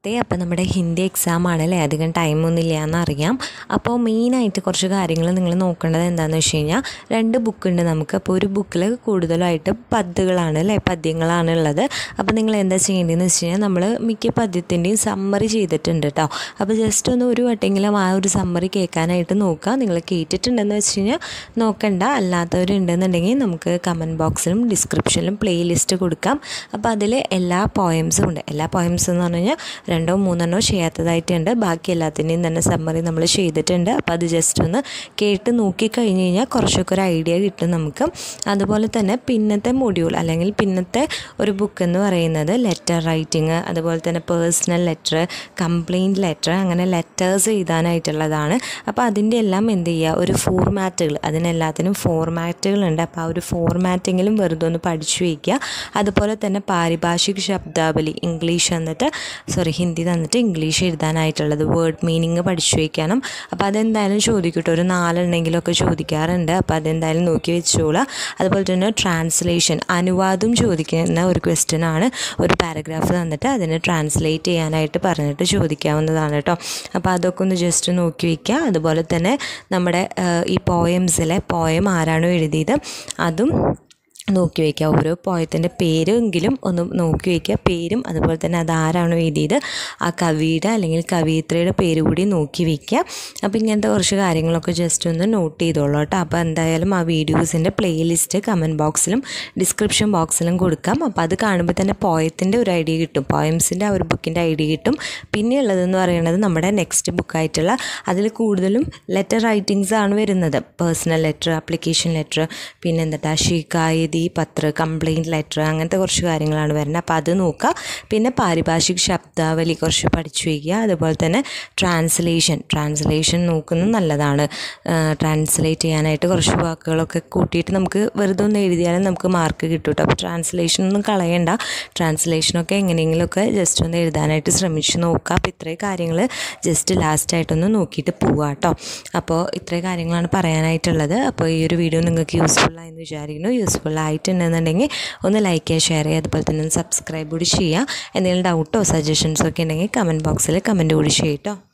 നമസ്തേ അപ്പോൾ നമ്മുടെ ഹിന്ദി എക്സാം ആണല്ലേ അധികം ടൈമൊന്നും ഇല്ല എന്നറിയാം അപ്പോൾ മെയിനായിട്ട് കുറച്ച് കാര്യങ്ങൾ നിങ്ങൾ നോക്കേണ്ടത് എന്താണെന്ന് വെച്ച് കഴിഞ്ഞാൽ രണ്ട് ബുക്ക് ഉണ്ട് നമുക്ക് അപ്പോൾ ഒരു ബുക്കിൽ കൂടുതലായിട്ട് പദ്യങ്ങളാണ് അല്ലേ പദ്യങ്ങളാണ് ഉള്ളത് അപ്പോൾ നിങ്ങൾ എന്താ ചെയ്യേണ്ടതെന്ന് വെച്ച് കഴിഞ്ഞാൽ നമ്മൾ മിക്ക പദ്യത്തിൻ്റെയും സമ്മറി ചെയ്തിട്ടുണ്ട് കേട്ടോ അപ്പോൾ ജസ്റ്റ് ഒന്ന് ഒരു വട്ടെങ്കിലും ആ ഒരു സമ്മറി കേൾക്കാനായിട്ട് നോക്കുക നിങ്ങൾ കേട്ടിട്ടുണ്ടെന്ന് വെച്ച് കഴിഞ്ഞാൽ നോക്കണ്ട അല്ലാത്തവരുണ്ടെന്നുണ്ടെങ്കിൽ നമുക്ക് കമൻറ്റ് ബോക്സിലും ഡിസ്ക്രിപ്ഷനിലും പ്ലേലിസ്റ്റ് കൊടുക്കാം അപ്പോൾ അതിൽ എല്ലാ പോയംസും ഉണ്ട് എല്ലാ പോയംസ് എന്ന് പറഞ്ഞു കഴിഞ്ഞാൽ രണ്ടോ മൂന്നെണ്ണോ ചെയ്യാത്തതായിട്ടുണ്ട് ബാക്കി എല്ലാത്തിൻ്റെയും തന്നെ സമ്മറി നമ്മൾ ചെയ്തിട്ടുണ്ട് അപ്പോൾ അത് ജസ്റ്റ് ഒന്ന് കേട്ട് നോക്കി കഴിഞ്ഞ് കഴിഞ്ഞാൽ കുറച്ചൊക്കെ ഒരു ഐഡിയ കിട്ടും നമുക്ക് അതുപോലെ തന്നെ പിന്നത്തെ മൊഡ്യൂൾ അല്ലെങ്കിൽ പിന്നത്തെ ഒരു ബുക്ക് എന്ന് പറയുന്നത് ലെറ്റർ റൈറ്റിംഗ് അതുപോലെ തന്നെ പേഴ്സണൽ ലെറ്റർ കംപ്ലയിൻറ്റ് ലെറ്റർ അങ്ങനെ ലെറ്റേഴ്സ് എഴുതാനായിട്ടുള്ളതാണ് അപ്പോൾ അതിൻ്റെ എല്ലാം എന്ത് ചെയ്യുക ഒരു ഫോർമാറ്റുകൾ അതിനെല്ലാത്തിനും ഫോർമാറ്റുകളുണ്ട് അപ്പോൾ ആ ഒരു ഫോർമാറ്റെങ്കിലും വെറുതെ ഒന്ന് പഠിച്ചു വയ്ക്കുക അതുപോലെ തന്നെ പാരിഭാഷിക് ശബ്ദാവലി ഇംഗ്ലീഷ് തന്നിട്ട് സോറി ഹിന്ദി തന്നിട്ട് ഇംഗ്ലീഷ് എഴുതാനായിട്ടുള്ളത് വേർഡ് മീനിങ് പഠിച്ചു വയ്ക്കണം അപ്പോൾ അതെന്തായാലും ചോദിക്കട്ടെ ഒരു നാലെണ്ണെങ്കിലുമൊക്കെ ചോദിക്കാറുണ്ട് അപ്പോൾ അതെന്തായാലും നോക്കി വെച്ചോളാം അതുപോലെ തന്നെ ട്രാൻസ്ലേഷൻ അനുവാദം ചോദിക്കുന്ന ഒരു ക്വസ്റ്റ്യൻ ആണ് ഒരു പാരഗ്രാഫ് തന്നിട്ട് അതിനെ ട്രാൻസ്ലേറ്റ് ചെയ്യാനായിട്ട് പറഞ്ഞിട്ട് ചോദിക്കാവുന്നതാണ് കേട്ടോ അപ്പോൾ അതൊക്കെ ഒന്ന് ജസ്റ്റ് നോക്കി വയ്ക്കുക അതുപോലെ തന്നെ നമ്മുടെ ഈ പോയംസിലെ പോയം ആരാണോ എഴുതിയത് അതും നോക്കി വയ്ക്കുക ഓരോ പോയത്തിൻ്റെ പേരെങ്കിലും ഒന്ന് നോക്കി വയ്ക്കുക പേരും അതുപോലെ തന്നെ അത് ആരാണോ എഴുതിയത് ആ കവിയുടെ അല്ലെങ്കിൽ കവിയത്രിയുടെ പേര് കൂടി നോക്കി വയ്ക്കുക അപ്പോൾ ഇങ്ങനത്തെ കുറച്ച് കാര്യങ്ങളൊക്കെ ജസ്റ്റ് ഒന്ന് നോട്ട് ചെയ്തോളൂ കേട്ടോ അപ്പോൾ എന്തായാലും ആ വീഡിയോസിൻ്റെ പ്ലേലിസ്റ്റ് കമൻറ്റ് ബോക്സിലും ഡിസ്ക്രിപ്ഷൻ ബോക്സിലും കൊടുക്കാം അപ്പോൾ അത് കാണുമ്പോൾ തന്നെ പോയത്തിൻ്റെ ഒരു ഐഡിയ കിട്ടും പോയംസിൻ്റെ ആ ഒരു ബുക്കിൻ്റെ ഐഡിയ കിട്ടും പിന്നെ ഉള്ളതെന്ന് പറയുന്നത് നമ്മുടെ നെക്സ്റ്റ് ബുക്കായിട്ടുള്ള അതിൽ കൂടുതലും ലെറ്റർ റൈറ്റിങ്സ് ആണ് വരുന്നത് പേഴ്സണൽ ലെറ്റർ ആപ്ലിക്കേഷൻ ലെറ്റർ പിന്നെ എന്താ ഷിക്കായതി പത്ര കംപ്ലയിൻറ്റ് ലെറ്റർ അങ്ങനത്തെ കുറച്ച് കാര്യങ്ങളാണ് വരുന്നത് അപ്പോൾ അത് നോക്കുക പിന്നെ പാരിഭാഷിക് ശബ്ദാവലി കുറച്ച് പഠിച്ചു വയ്ക്കുക അതുപോലെ തന്നെ ട്രാൻസ്ലേഷൻ ട്രാൻസ്ലേഷൻ നോക്കുന്നത് നല്ലതാണ് ട്രാൻസ്ലേറ്റ് ചെയ്യാനായിട്ട് കുറച്ച് വാക്കുകളൊക്കെ കൂട്ടിയിട്ട് നമുക്ക് വെറുതെ ഒന്ന് എഴുതിയാലും നമുക്ക് മാർക്ക് കിട്ടും കേട്ടോ അപ്പോൾ ട്രാൻസ്ലേഷൻ ഒന്നും കളയണ്ട ട്രാൻസ്ലേഷനൊക്കെ എങ്ങനെയെങ്കിലുമൊക്കെ ജസ്റ്റ് ഒന്ന് എഴുതാനായിട്ട് ശ്രമിച്ച് നോക്കുക അപ്പോൾ ഇത്രയും കാര്യങ്ങൾ ജസ്റ്റ് ലാസ്റ്റായിട്ടൊന്ന് നോക്കിയിട്ട് പോവുക കേട്ടോ അപ്പോൾ ഇത്രയും കാര്യങ്ങളാണ് പറയാനായിട്ടുള്ളത് അപ്പോൾ ഈ ഒരു വീഡിയോ നിങ്ങൾക്ക് യൂസ്ഫുള്ളായെന്ന് വിചാരിക്കുന്നു യൂസ്ഫുൾ ആയിട്ടുണ്ടെന്നുണ്ടെങ്കിൽ ഒന്ന് ലൈക്ക് ചെയ്യുക ഷെയർ ചെയ്യുക അതുപോലെ തന്നെ ഒന്ന് സബ്സ്ക്രൈബ് കൂടി ചെയ്യുക എന്തെങ്കിലും ഡൗട്ടോ സജഷൻസോ ഒക്കെ ഉണ്ടെങ്കിൽ കമൻറ്റ് ബോക്സിൽ കമൻറ്റ് കൂടി ചെയ്യുക കേട്ടോ